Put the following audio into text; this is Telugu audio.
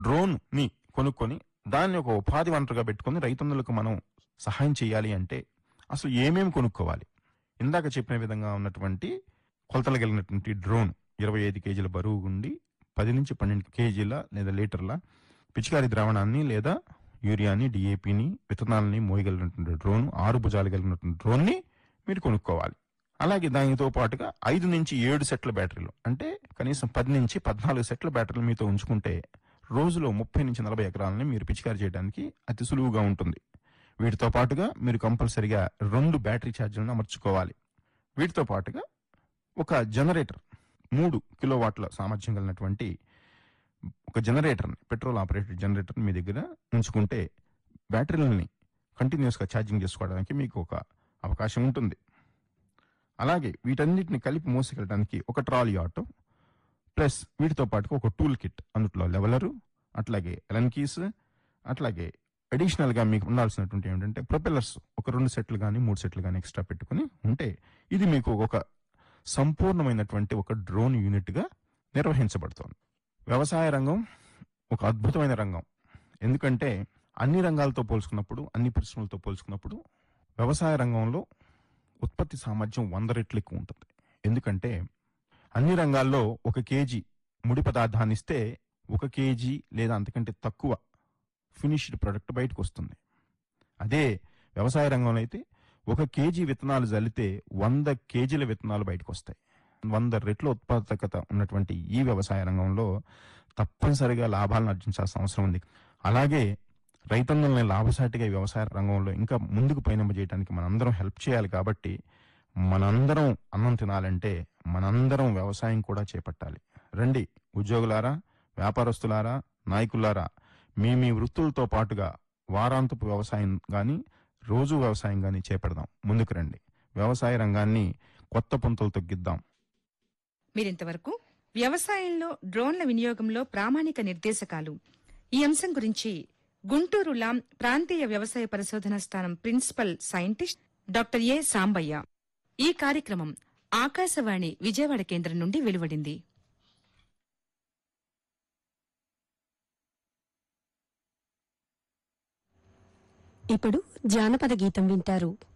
డ్రోన్ ని కొనుక్కొని దాన్ని ఒక ఉపాధి వనరుగా పెట్టుకొని రైతన్నులకు మనం సహాయం చేయాలి అంటే అసలు ఏమేమి కొనుక్కోవాలి ఇందాక చెప్పిన విధంగా ఉన్నటువంటి కొలతలు కలిగినటువంటి డ్రోన్ ఇరవై ఐదు కేజీల బరువు ఉండి పది నుంచి పన్నెండు కేజీల లేదా లీటర్ల పిచికారి ద్రావణాన్ని లేదా యూరియాని డిఏపిని విత్తనాలని మోయగలిగినటువంటి డ్రోన్ ఆరు భుజాలు కలిగినటువంటి డ్రోన్ ని మీరు కొనుక్కోవాలి అలాగే దానితో పాటుగా ఐదు నుంచి ఏడు సెట్ల బ్యాటరీలు అంటే కనీసం పది నుంచి పద్నాలుగు సెట్ల బ్యాటరీలు మీతో ఉంచుకుంటే రోజులో ముప్పై నుంచి నలభై ఎకరాలని మీరు పిచికారి చేయడానికి అతి సులువుగా ఉంటుంది వీటితో పాటుగా మీరు కంపల్సరిగా రెండు బ్యాటరీ ఛార్జీలను అమర్చుకోవాలి వీటితో పాటుగా ఒక జనరేటర్ మూడు కిలోవాట్ల సామర్థ్యం కలిగినటువంటి ఒక జనరేటర్ని పెట్రోల్ ఆపరేటెడ్ జనరేటర్ని మీ దగ్గర ఉంచుకుంటే బ్యాటరీలని కంటిన్యూస్గా ఛార్జింగ్ చేసుకోవడానికి మీకు ఒక అవకాశం ఉంటుంది అలాగే వీటన్నిటిని కలిపి మోసుకెళ్ళడానికి ఒక ట్రాలీ ఆటో ప్లస్ వీటితో పాటుగా ఒక టూల్ కిట్ అందులో లెవలరు అట్లాగే ఎలన్ కీస్ అట్లాగే అడిషనల్ గా మీకు ఉండాల్సినటువంటి ఏంటంటే ప్రొపెల్లర్స్ ఒక రెండు సెట్లు కానీ మూడు సెట్లు కానీ ఎక్స్ట్రా పెట్టుకుని ఉంటే ఇది మీకు ఒక సంపూర్ణమైనటువంటి ఒక డ్రోన్ యూనిట్ గా నిర్వహించబడుతోంది వ్యవసాయ రంగం ఒక అద్భుతమైన రంగం ఎందుకంటే అన్ని రంగాలతో పోల్చుకున్నప్పుడు అన్ని పరిశ్రమలతో పోల్చుకున్నప్పుడు వ్యవసాయ రంగంలో ఉత్పత్తి సామర్థ్యం వంద రెట్లు ఎక్కువ ఉంటుంది ఎందుకంటే అన్ని రంగాల్లో ఒక కేజీ ముడి పదార్థాన్ని ఇస్తే ఒక కేజీ లేదా అంతకంటే తక్కువ ఫినిష్డ్ ప్రొడక్ట్ బయటకు వస్తుంది అదే వ్యవసాయ రంగంలో అయితే ఒక కేజీ విత్తనాలు జల్లితే వంద కేజీల విత్తనాలు బయటకు వస్తాయి వంద రెట్ల ఉత్పాదకత ఉన్నటువంటి ఈ వ్యవసాయ రంగంలో తప్పనిసరిగా లాభాలను ఆర్జించాల్సిన అవసరం ఉంది అలాగే రైతన్నల్ని లాభసాటిగా ఈ వ్యవసాయ రంగంలో ఇంకా ముందుకు పయనింప చేయడానికి మనందరం హెల్ప్ చేయాలి కాబట్టి మనందరం అన్నం తినాలంటే మనందరం వ్యవసాయం కూడా చేపట్టాలి రండి ఉద్యోగులారా వ్యాపారస్తులారా నాయకులారా మీ మీ వృత్తులతో పాటుగా వారాంతపు వ్యవసాయం కానీ రోజు వ్యవసాయం కానీ చేపడదాం ముందుకు రండి వ్యవసాయ రంగాన్ని కొత్త పుంతలు తొగ్గిద్దాం మీరింతవరకు వ్యవసాయంలో డ్రోన్ల వినియోగంలో ప్రామాణిక నిర్దేశకాలు ఈ అంశం గురించి గుంటూరు లాం ప్రాంతీయ వ్యవసాయ పరిశోధన స్థానం principal scientist doctor A Sambaiah ఈ కార్యక్రమం ఆకాశవాణి విజయవాడ కేంద్రం నుండి వెలువడింది ఇప్పుడు జానపద గీతం వింటారు